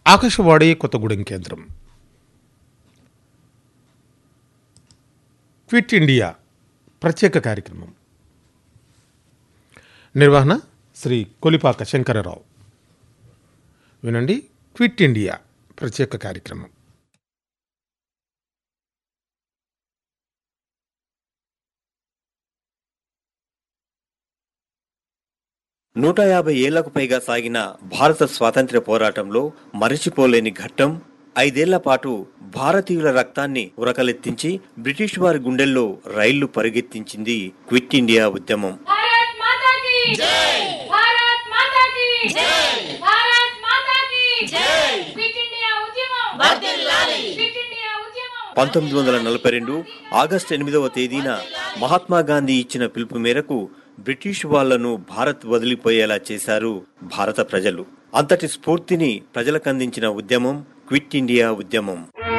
ఆకాశవాణి కొత్తగూడెం కేంద్రం quit India ప్రత్యేక కార్యక్రమం నిర్వహణ శ్రీ కొలిపాక శంకరరావు వినండి క్విట్ ఇండియా ప్రత్యేక కార్యక్రమం నూట యాభై ఏళ్లకు పైగా సాగిన భారత స్వాతంత్ర్య పోరాటంలో మరచిపోలేని ఘట్టం ఐదేళ్ల పాటు భారతీయుల రక్తాన్ని ఉరకలెత్తించి బ్రిటిష్ వారి గుండెల్లో రైళ్లు పరిగెత్తించింది క్విట్ ఇండియా ఉద్యమం भारत माता की जय भारत माता की जय भारत माता की जय क्विट इंडिया ఉద్యమం వర్ధిల్లాలి క్విట్ ఇండియా ఉద్యమం పంతొమ్మిది వందల నలభై రెండు ఆగస్టు ఎనిమిదవ తేదీన మహాత్మా గాంధీ ఇచ్చిన పిలుపు మేరకు బ్రిటిష్ వాళ్లను భారత్ వదిలిపోయేలా చేశారు భారత ప్రజలు అంతటి స్ఫూర్తిని ప్రజలకందించిన ఉద్యమం క్విట్ ఇండియా ఉద్యమం